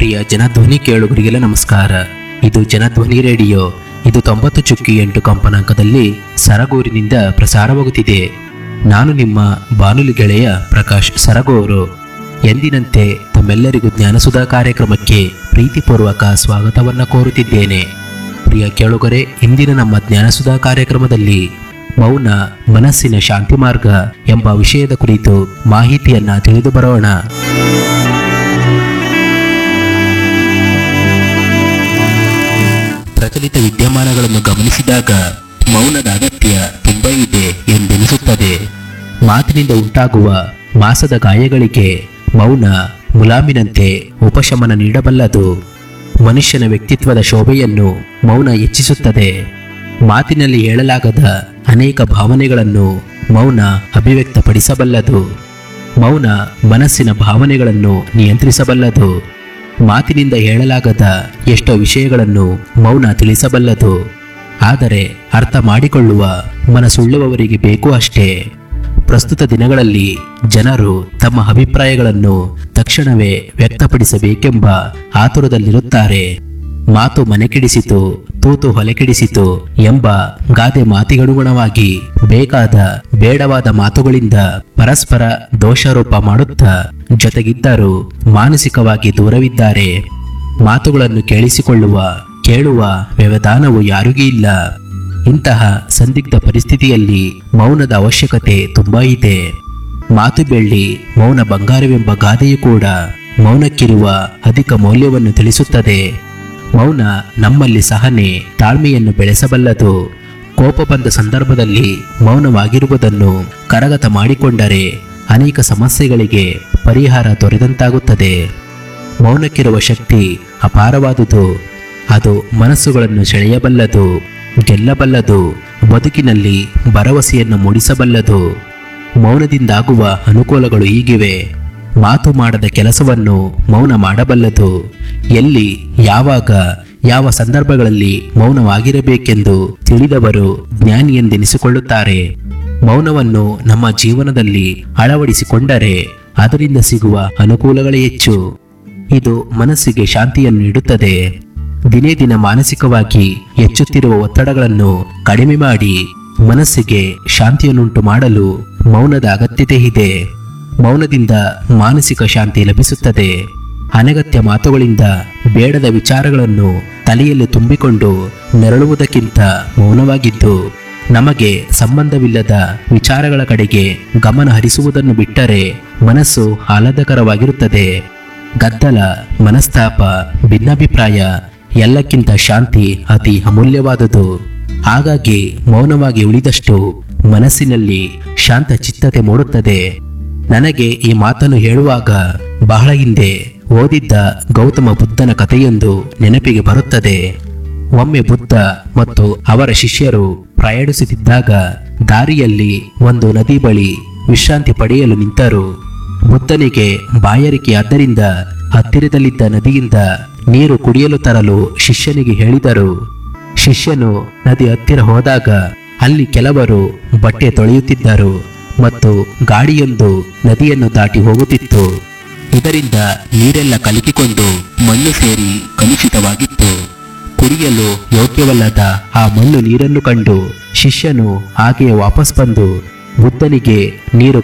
ಪ್ರಿಯ ಜನಧ್ವನಿ ಕೇಳುಗರಿಗೆಲ್ಲ ನಮಸ್ಕಾರ ಇದು ಜನಧ್ವನಿ ರೇಡಿಯೋ ಇದು ತೊಂಬತ್ತು ಚುಕ್ಕಿ ಎಂಟು ಕಂಪನಾಂಕದಲ್ಲಿ ಸರಗೂರಿನಿಂದ ಪ್ರಸಾರವಾಗುತ್ತಿದೆ ನಾನು ನಿಮ್ಮ ಬಾನುಲಿ ಗೆಳೆಯ ಪ್ರಕಾಶ್ ಸರಗೂರು ಎಂದಿನಂತೆ ತಮ್ಮೆಲ್ಲರಿಗೂ ಜ್ಞಾನಸುಧಾ ಕಾರ್ಯಕ್ರಮಕ್ಕೆ ಪ್ರೀತಿಪೂರ್ವಕ ಸ್ವಾಗತವನ್ನು ಕೋರುತ್ತಿದ್ದೇನೆ ಪ್ರಿಯ ಕೇಳುಗರೆ ಇಂದಿನ ನಮ್ಮ ಜ್ಞಾನಸುಧಾ ಕಾರ್ಯಕ್ರಮದಲ್ಲಿ ಮೌನ ಮನಸ್ಸಿನ ಶಾಂತಿ ಮಾರ್ಗ ಎಂಬ ವಿಷಯದ ಕುರಿತು ಮಾಹಿತಿಯನ್ನ ತಿಳಿದು ಬರೋಣ ಪ್ರಚಲಿತ ವಿದ್ಯಮಾನಗಳನ್ನು ಗಮನಿಸಿದಾಗ ಮೌನದ ಅಗತ್ಯ ತುಂಬ ಇದೆ ಎಂದೆನಿಸುತ್ತದೆ ಮಾತಿನಿಂದ ಉಂಟಾಗುವ ಮಾಸದ ಗಾಯಗಳಿಗೆ ಮೌನ ಮುಲಾಮಿನಂತೆ ಉಪಶಮನ ನೀಡಬಲ್ಲದು ಮನುಷ್ಯನ ವ್ಯಕ್ತಿತ್ವದ ಶೋಭೆಯನ್ನು ಮೌನ ಹೆಚ್ಚಿಸುತ್ತದೆ ಮಾತಿನಲ್ಲಿ ಹೇಳಲಾಗದ ಅನೇಕ ಭಾವನೆಗಳನ್ನು ಮೌನ ಅಭಿವ್ಯಕ್ತಪಡಿಸಬಲ್ಲದು ಮೌನ ಮನಸ್ಸಿನ ಭಾವನೆಗಳನ್ನು ನಿಯಂತ್ರಿಸಬಲ್ಲದು ಮಾತಿನಿಂದ ಹೇಳಲಾಗದ ಎಷ್ಟೋ ವಿಷಯಗಳನ್ನು ಮೌನ ತಿಳಿಸಬಲ್ಲದು ಆದರೆ ಅರ್ಥ ಮಾಡಿಕೊಳ್ಳುವ ಮನಸ್ಸುಳ್ಳುವವರಿಗೆ ಬೇಕು ಅಷ್ಟೇ ಪ್ರಸ್ತುತ ದಿನಗಳಲ್ಲಿ ಜನರು ತಮ್ಮ ಅಭಿಪ್ರಾಯಗಳನ್ನು ತಕ್ಷಣವೇ ವ್ಯಕ್ತಪಡಿಸಬೇಕೆಂಬ ಆತುರದಲ್ಲಿರುತ್ತಾರೆ ಮಾತು ಮನೆ ಕೆಡಿಸಿತು ತೂತು ಹೊಲೆ ಕೆಡಿಸಿತು ಎಂಬ ಗಾದೆ ಮಾತಿಗನುಗುಣವಾಗಿ ಬೇಕಾದ ಬೇಡವಾದ ಮಾತುಗಳಿಂದ ಪರಸ್ಪರ ದೋಷಾರೋಪ ಮಾಡುತ್ತಾ ಜೊತೆಗಿದ್ದರೂ ಮಾನಸಿಕವಾಗಿ ದೂರವಿದ್ದಾರೆ ಮಾತುಗಳನ್ನು ಕೇಳಿಸಿಕೊಳ್ಳುವ ಕೇಳುವ ವ್ಯವಧಾನವು ಯಾರಿಗೂ ಇಲ್ಲ ಇಂತಹ ಸಂದಿಗ್ಧ ಪರಿಸ್ಥಿತಿಯಲ್ಲಿ ಮೌನದ ಅವಶ್ಯಕತೆ ತುಂಬಾ ಇದೆ ಮಾತು ಬೆಳ್ಳಿ ಮೌನ ಬಂಗಾರವೆಂಬ ಗಾದೆಯು ಕೂಡ ಮೌನಕ್ಕಿರುವ ಅಧಿಕ ಮೌಲ್ಯವನ್ನು ತಿಳಿಸುತ್ತದೆ ಮೌನ ನಮ್ಮಲ್ಲಿ ಸಹನೆ ತಾಳ್ಮೆಯನ್ನು ಬೆಳೆಸಬಲ್ಲದು ಕೋಪ ಬಂದ ಸಂದರ್ಭದಲ್ಲಿ ಮೌನವಾಗಿರುವುದನ್ನು ಕರಗತ ಮಾಡಿಕೊಂಡರೆ ಅನೇಕ ಸಮಸ್ಯೆಗಳಿಗೆ ಪರಿಹಾರ ದೊರೆದಂತಾಗುತ್ತದೆ ಮೌನಕ್ಕಿರುವ ಶಕ್ತಿ ಅಪಾರವಾದುದು ಅದು ಮನಸ್ಸುಗಳನ್ನು ಸೆಳೆಯಬಲ್ಲದು ಗೆಲ್ಲಬಲ್ಲದು ಬದುಕಿನಲ್ಲಿ ಭರವಸೆಯನ್ನು ಮೂಡಿಸಬಲ್ಲದು ಮೌನದಿಂದಾಗುವ ಅನುಕೂಲಗಳು ಹೀಗಿವೆ ಮಾತು ಮಾಡದ ಕೆಲಸವನ್ನು ಮೌನ ಮಾಡಬಲ್ಲದು ಎಲ್ಲಿ ಯಾವಾಗ ಯಾವ ಸಂದರ್ಭಗಳಲ್ಲಿ ಮೌನವಾಗಿರಬೇಕೆಂದು ತಿಳಿದವರು ಜ್ಞಾನಿ ಎಂದೆನಿಸಿಕೊಳ್ಳುತ್ತಾರೆ ಮೌನವನ್ನು ನಮ್ಮ ಜೀವನದಲ್ಲಿ ಅಳವಡಿಸಿಕೊಂಡರೆ ಅದರಿಂದ ಸಿಗುವ ಅನುಕೂಲಗಳೇ ಹೆಚ್ಚು ಇದು ಮನಸ್ಸಿಗೆ ಶಾಂತಿಯನ್ನು ನೀಡುತ್ತದೆ ದಿನೇ ದಿನ ಮಾನಸಿಕವಾಗಿ ಹೆಚ್ಚುತ್ತಿರುವ ಒತ್ತಡಗಳನ್ನು ಕಡಿಮೆ ಮಾಡಿ ಮನಸ್ಸಿಗೆ ಶಾಂತಿಯನ್ನುಂಟು ಮಾಡಲು ಮೌನದ ಅಗತ್ಯತೆ ಇದೆ ಮೌನದಿಂದ ಮಾನಸಿಕ ಶಾಂತಿ ಲಭಿಸುತ್ತದೆ ಅನಗತ್ಯ ಮಾತುಗಳಿಂದ ಬೇಡದ ವಿಚಾರಗಳನ್ನು ತಲೆಯಲ್ಲಿ ತುಂಬಿಕೊಂಡು ನೆರಳುವುದಕ್ಕಿಂತ ಮೌನವಾಗಿದ್ದು ನಮಗೆ ಸಂಬಂಧವಿಲ್ಲದ ವಿಚಾರಗಳ ಕಡೆಗೆ ಗಮನ ಹರಿಸುವುದನ್ನು ಬಿಟ್ಟರೆ ಮನಸ್ಸು ಆಹ್ಲಾದಕರವಾಗಿರುತ್ತದೆ ಗದ್ದಲ ಮನಸ್ತಾಪ ಭಿನ್ನಾಭಿಪ್ರಾಯ ಎಲ್ಲಕ್ಕಿಂತ ಶಾಂತಿ ಅತಿ ಅಮೂಲ್ಯವಾದುದು ಹಾಗಾಗಿ ಮೌನವಾಗಿ ಉಳಿದಷ್ಟು ಮನಸ್ಸಿನಲ್ಲಿ ಶಾಂತ ಚಿತ್ತತೆ ಮೂಡುತ್ತದೆ ನನಗೆ ಈ ಮಾತನ್ನು ಹೇಳುವಾಗ ಬಹಳ ಹಿಂದೆ ಓದಿದ್ದ ಗೌತಮ ಬುದ್ಧನ ಕಥೆಯೊಂದು ನೆನಪಿಗೆ ಬರುತ್ತದೆ ಒಮ್ಮೆ ಬುದ್ಧ ಮತ್ತು ಅವರ ಶಿಷ್ಯರು ಪ್ರಯಾಣಿಸುತ್ತಿದ್ದಾಗ ದಾರಿಯಲ್ಲಿ ಒಂದು ನದಿ ಬಳಿ ವಿಶ್ರಾಂತಿ ಪಡೆಯಲು ನಿಂತರು ಬುದ್ಧನಿಗೆ ಬಾಯಾರಿಕೆಯಾದ್ದರಿಂದ ಹತ್ತಿರದಲ್ಲಿದ್ದ ನದಿಯಿಂದ ನೀರು ಕುಡಿಯಲು ತರಲು ಶಿಷ್ಯನಿಗೆ ಹೇಳಿದರು ಶಿಷ್ಯನು ನದಿ ಹತ್ತಿರ ಹೋದಾಗ ಅಲ್ಲಿ ಕೆಲವರು ಬಟ್ಟೆ ತೊಳೆಯುತ್ತಿದ್ದರು ಮತ್ತು ಗಾಡಿಯೊಂದು ನದಿಯನ್ನು ದಾಟಿ ಹೋಗುತ್ತಿತ್ತು ಇದರಿಂದ ನೀರೆಲ್ಲ ಕಲಕಿಕೊಂಡು ಮಣ್ಣು ಸೇರಿ ಕಲುಷಿತವಾಗಿತ್ತು ಕುಡಿಯಲು ಯೋಗ್ಯವಲ್ಲದ ಆ ಮಣ್ಣು ನೀರನ್ನು ಕಂಡು ಶಿಷ್ಯನು ಹಾಗೆಯೇ ವಾಪಸ್ ಬಂದು ಬುದ್ಧನಿಗೆ ನೀರು